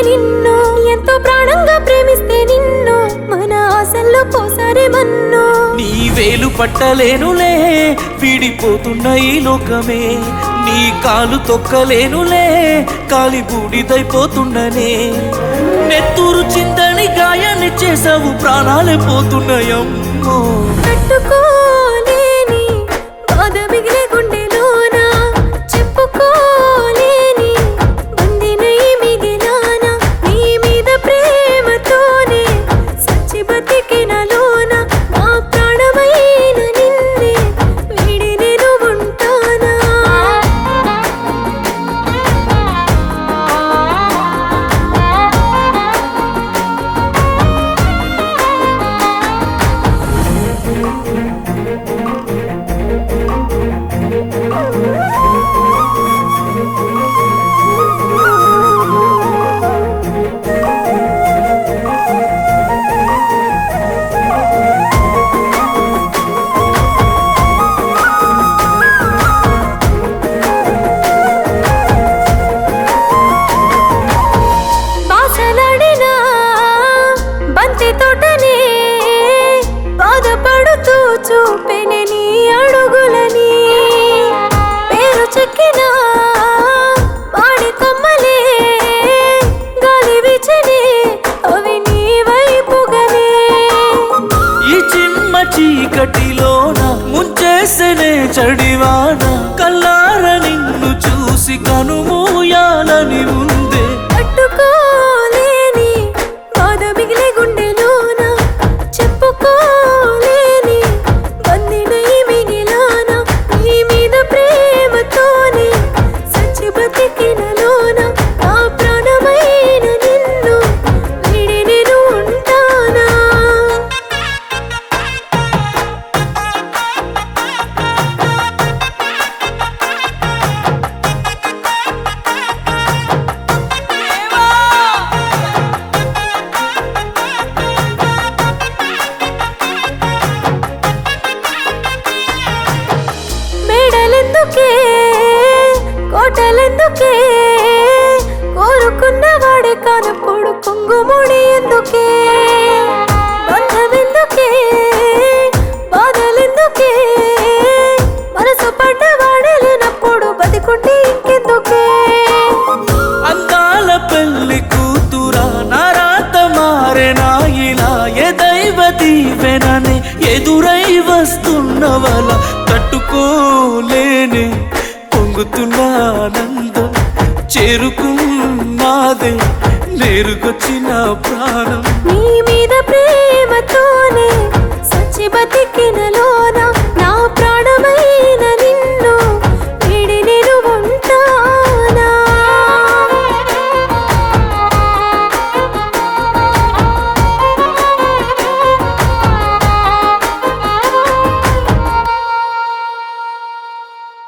నిన్ను ఎంతో ప్రాణంగా ప్రేమిస్తే నిన్ను మన ఆశల్లో పోసారే మన్ను నీ వేలు పట్టలేనులే విడిపోతున్న ఈ లోకమే నీ కాలు తొక్కలేనులే కాలి బూడిదైపోతున్ననే నెత్తూరు చిందని గాయాన్ని చేసావు ప్రాణాలే పోతున్నాయమ్మో తట్టుకోలేని బాధ మిగిలే గుండెలోన చెప్పుకోలేని బందినై మిగిలాన నీ మీద ప్రేమతోనే సచ్చి బతికినలోన నా ప్రాణమైన నిన్నే వీడి నేను ఉంటానా బాసలాడిన బంతి తోటనే బాధపడుతూ చూపెని నీ అడుగులని పేరు చెక్కిన పాడి కొమ్మలే గాలి వీచనే అవి నీ వైపుగనే ఈ చిమ్మ చీకటిలోన ముంచేసనే చడివాన కల్లార నిన్ను చూసి కనుమూయాలని ఉందే తట్టుకోలేని బాధ మిగిలే గుండెలోన చెప్పుకోలేని బందినై మిగిలాన నీ మీద ప్రేమతోనే సచ్చి బతికినలోన నా ప్రాణమైన నిన్ను వీడి నేను ఉంటానా మేడలెందుకే కోటలెందుకే కోరుకున్న వాడే కానప్పుడు కుంగుముడి ఎందుకే బంధమెందుకే బాధలెందుకే మనసు పడ్డవాడే లేనప్పుడు బతికుంటే ఇంకెందుకే అందాల పెళ్లి కూతురా నారాత మారెనా ఇలా ఏ దైవ దీవెననే ఎదురై వస్తున్నవల తట్టుకోలేనే పొంగుతున్న ఆనందం చేరుకున్నాదే నేరుకొచ్చిన ప్రాణం నీ